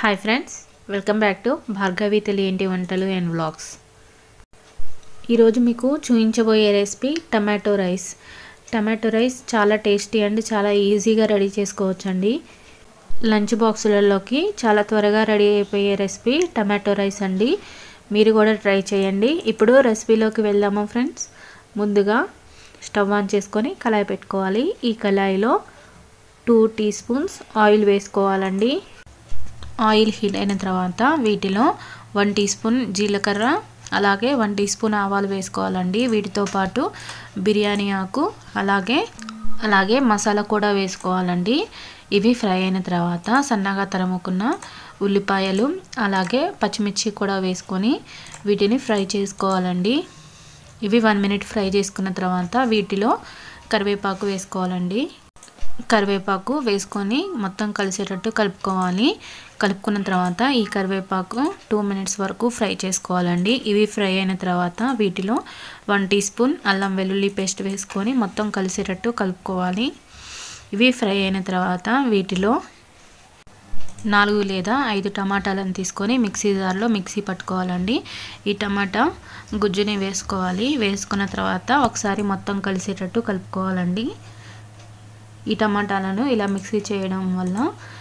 hi friends welcome back to Bhargavi తెలియంటి వంటలు and vlogs ఈరోజు మీకు చూపించబోయే recipe tomato rice tomato rice చాలా టేస్టీ అండ్ చాలా ఈజీగా రెడీ చేసుకోవచ్చండి లంచ్ బాక్సులలోకి చాలా త్వరగా రెడీ అయిపోయే రెసిపీ టమాటో రైస్ అండి మీరు కూడా ట్రై చేయండి ఇప్పుడు రెసిపీలోకి వెళ్దాము ఫ్రెండ్స్ ముందుగా స్టవ్ ఆన్ చేసుకొని కళాయి పెట్టుకోవాలి ఈ కళాయిలో టూ టీ స్పూన్స్ ఆయిల్ వేసుకోవాలండి ఆయిల్ హీట్ అయిన తర్వాత వీటిలో వన్ టీ స్పూన్ జీలకర్ర అలాగే వన్ టీ స్పూన్ ఆవాలు వేసుకోవాలండి వీటితో పాటు బిర్యానీ ఆకు అలాగే అలాగే మసాలా కూడా వేసుకోవాలండి ఇవి ఫ్రై అయిన తర్వాత సన్నగా తరుముకున్న ఉల్లిపాయలు అలాగే పచ్చిమిర్చి కూడా వేసుకొని వీటిని ఫ్రై చేసుకోవాలండి ఇవి వన్ మినిట్ ఫ్రై చేసుకున్న తర్వాత వీటిలో కరివేపాకు వేసుకోవాలండి కరివేపాకు వేసుకొని మొత్తం కలిసేటట్టు కలుపుకోవాలి కలుపుకున్న తర్వాత ఈ కరివేపాకు టూ మినిట్స్ వరకు ఫ్రై చేసుకోవాలండి ఇవి ఫ్రై అయిన తర్వాత వీటిలో వన్ టీ స్పూన్ అల్లం వెల్లుల్లి పేస్ట్ వేసుకొని మొత్తం కలిసేటట్టు కలుపుకోవాలి ఇవి ఫ్రై అయిన తర్వాత వీటిలో నాలుగు లేదా ఐదు టమాటాలను తీసుకొని మిక్సీ జార్లో మిక్సీ పట్టుకోవాలండి ఈ టమాటా గుజ్జుని వేసుకోవాలి వేసుకున్న తర్వాత ఒకసారి మొత్తం కలిసేటట్టు కలుపుకోవాలండి ఈ టమాటాలను ఇలా మిక్సీ చేయడం వల్ల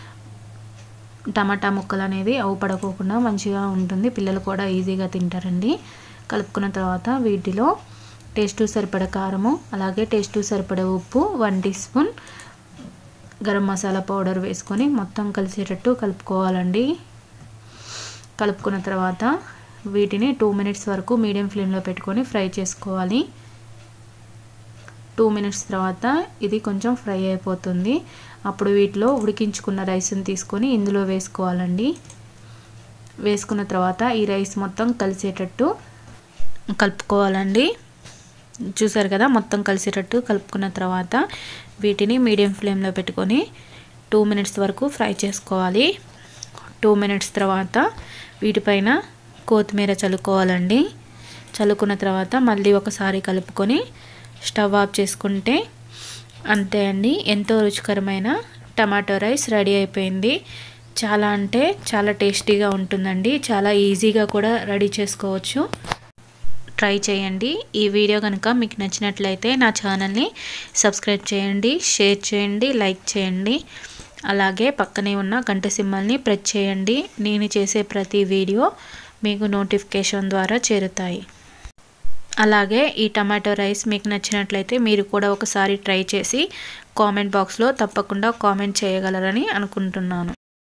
టమాటా ముక్కలు అనేది అవు పడకోకుండా మంచిగా ఉంటుంది పిల్లలు కూడా ఈజీగా తింటారండి కలుపుకున్న తర్వాత వీటిలో టేస్ట్ సరిపడ కారము అలాగే టేస్ట్ సరిపడ ఉప్పు one teaspoon garam masala powder వేసుకొని మొత్తం కలిసేటట్టు కలుపుకోవాలండి కలుపుకున్న తర్వాత వీటిని టూ మినిట్స్ వరకు మీడియం ఫ్లేమ్లో పెట్టుకొని ఫ్రై చేసుకోవాలి టూ మినిట్స్ తర్వాత ఇది కొంచెం ఫ్రై అయిపోతుంది అప్పుడు వీటిలో ఉడికించుకున్న రైస్ని తీసుకొని ఇందులో వేసుకోవాలండి వేసుకున్న తర్వాత ఈ రైస్ మొత్తం కలిసేటట్టు కలుపుకోవాలండి చూసారు కదా మొత్తం కలిసేటట్టు కలుపుకున్న తర్వాత వీటిని మీడియం ఫ్లేమ్లో పెట్టుకొని టూ మినిట్స్ వరకు ఫ్రై చేసుకోవాలి టూ మినిట్స్ తర్వాత వీటిపైన కొత్తిమీర చల్లుకోవాలండి చల్లుకున్న తర్వాత మళ్ళీ ఒకసారి కలుపుకొని స్టవ్ ఆఫ్ చేసుకుంటే అంతే అండి ఎంతో రుచికరమైన టమాటో రైస్ రెడీ అయిపోయింది చాలా అంటే చాలా టేస్టీగా ఉంటుందండి చాలా ఈజీగా కూడా రెడీ చేసుకోవచ్చు ట్రై చేయండి ఈ వీడియో కనుక మీకు నచ్చినట్లయితే నా ఛానల్ని సబ్స్క్రైబ్ చేయండి షేర్ చేయండి లైక్ చేయండి అలాగే పక్కనే ఉన్న గంట సింబల్ని ప్రెస్ చేయండి నేను చేసే ప్రతి వీడియో మీకు నోటిఫికేషన్ ద్వారా చేరుతాయి అలాగే ఈ టమాటో రైస్ మీకు నచ్చినట్లయితే మీరు కూడా ఒకసారి ట్రై చేసి కామెంట్ బాక్స్లో తప్పకుండా కామెంట్ చేయగలరని అనుకుంటున్నాను